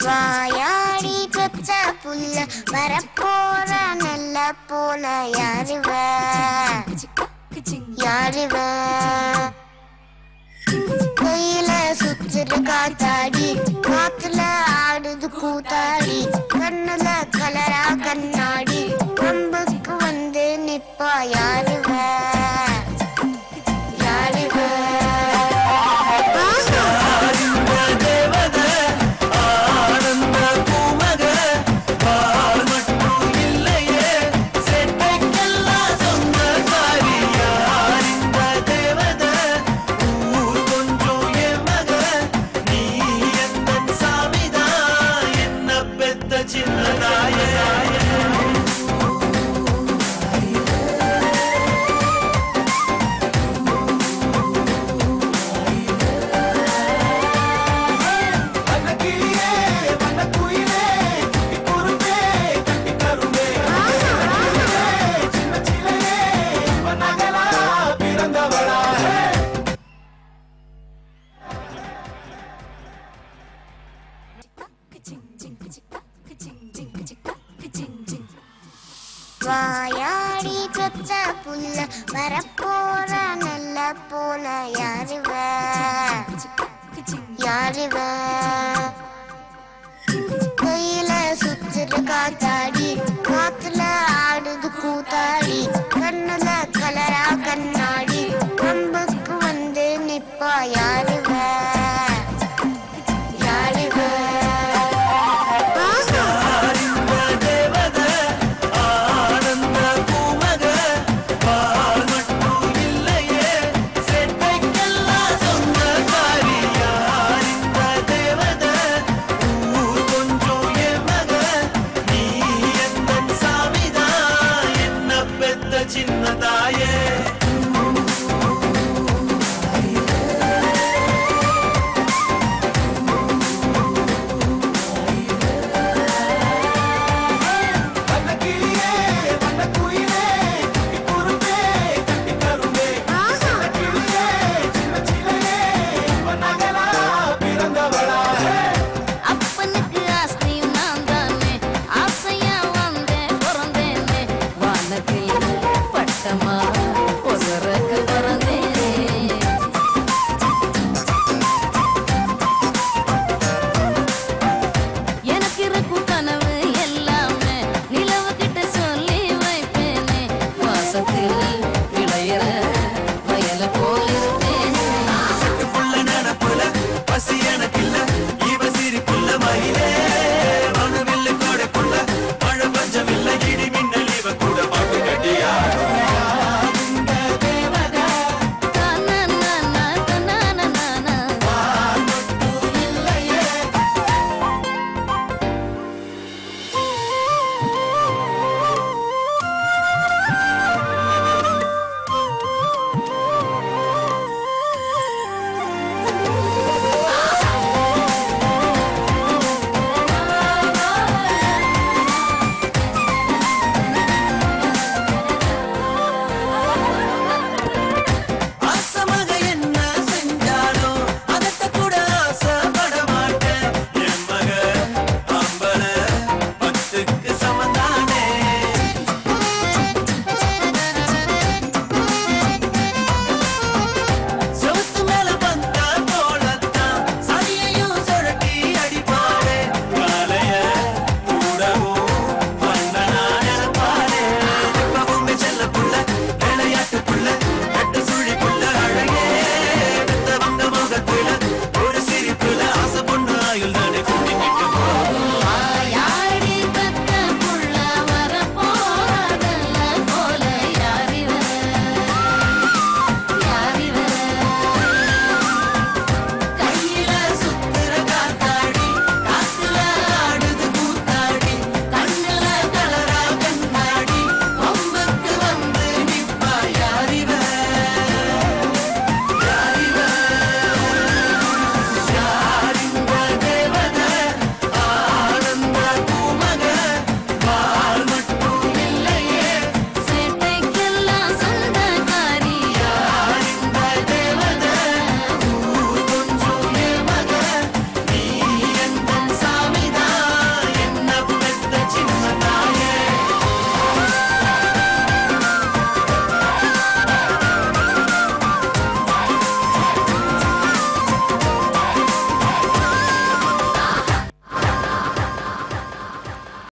வாயாடி பெற்ற புல்ல வரப்போற நல்ல போல யாருவ யாருவ கையில சுத்துற காத்தாடி காத்துல ஆடுது கூத்தாடி கண்ணுல கலரா கண்ணாடி கம்புக்கு வந்து நிப்பா யாருவ யாருவ தேவத ஆனந்த பூமக பால் மட்டும் இல்லையே செட்டைக்கெல்லாம் சொந்தக்காரி யார் இந்த தேவத ஊர் கொஞ்சம் என் மக நீ எந்த சாமிதான் என்ன பெத்த சின்னதாய வண்ணக்கிளியே வண்ணக்குயிலே குட்டி குரும்பே கட்டி கரும்பே சின்ன சிலையே நகலா பிறந்தவளா வாயாடி பெற்ற புல்ல வரப்போற நல்ல போல யாருவ யாருவ கையில சுத்துற காத்தாடி காத்துல ஆடுது கூத்தாடி கண்ணுல கலரா கண்ணாடி கம்புக்கு வந்து நிப்பா யாருவ